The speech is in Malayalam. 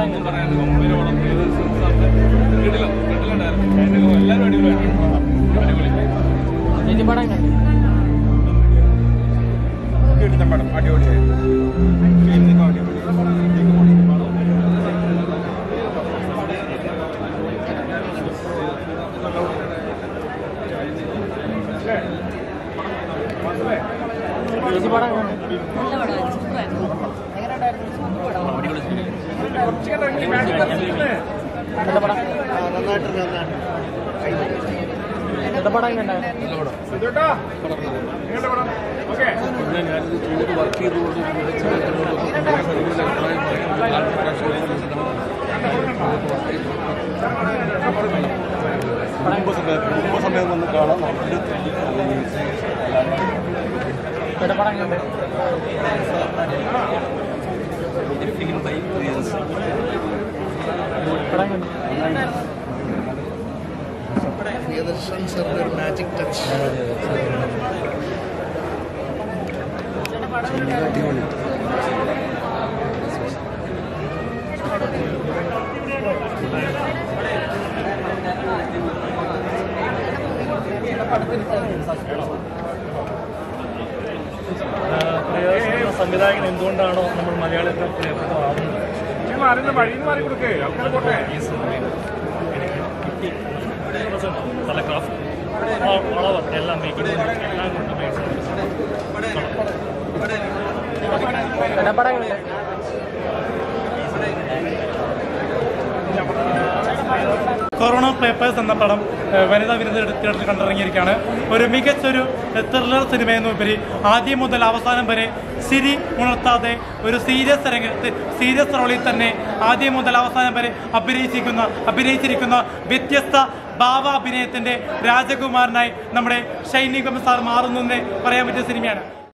ഒന്നും പറയാനില്ല. ഗംഭീര പടം. പ്രിയദർശൻ സാറിന്റെ കിടിലം, കിടിലണ്ടായിരുന്നു. അതിന്റെ എല്ലാവരും അടിപൊളിയാണ്. അടിപൊളി. ചേച്ചി പടം കണ്ടു കിട്ടുന്ന പടം അടിപൊളിയായി ഫിലിമിനൊക്കെ അടിപൊളി ചേച്ചി പടം കണ്ടു നല്ല പടമായിരുന്നു സൂപ്പറായിരുന്നു എന്താ പടം എന്താ പടം കണ്ടായിരുന്നു പിന്നെ ഞാനിത് ചെയ്തിട്ട് വർക്ക് ചെയ്തുകൊണ്ട് മികച്ച രീതിയിലുള്ള അഭിപ്രായം പറയുന്നത് കുടുംബസമയം വന്ന് കാണാം നല്ല എന്താ പടം കണ്ടു ഫിലിം ബൈ പ്രിയദർശൻ പടം കണ്ടു പ്രിയദർശൻ സാറിന്റെ ഒരു മാജിക് ടച്ച് സംവിധായകൻ എന്തുകൊണ്ടാണോ നമ്മൾ മലയാളികൾ പ്രിയപ്പെട്ടതാവുന്നത് ഈ സിനിമയിൽ എനിക്ക് ഫിഫ്റ്റി പെർസെൻറ്റ് നല്ല ക്രാഫ്റ്റ് ഓവർ എല്ലാം മേക്കിംഗ് എല്ലാം കൊണ്ട് കൊറോണ പേപ്പേഴ്സ് എന്ന പടം ഏഹ്, വനിതാ വിരുദ്ധ തിയേറ്ററിൽ കണ്ടിറങ്ങിയിരിക്കുകയാണ് ഒരു മികച്ചൊരു ത്രില്ലർ സിനിമയെന്നുപരി ആദ്യം മുതൽ അവസാനം വരെ ചിരി ഉണർത്താതെ ഒരു സീരിയസ് രംഗത്ത് സീരിയസ് റോളിൽ തന്നെ ആദ്യം മുതൽ അവസാനം വരെ അഭിനയിച്ചിരിക്കുന്ന അഭിനയിച്ചിരിക്കുന്ന വ്യത്യസ്ത ഭാവ അഭിനയത്തിന്റെ രാജകുമാരനായി നമ്മുടെ ഷൈനി ഗോപൻ സാർ മാറുന്നതെന്ന് പറയാൻ പറ്റിയ സിനിമയാണ്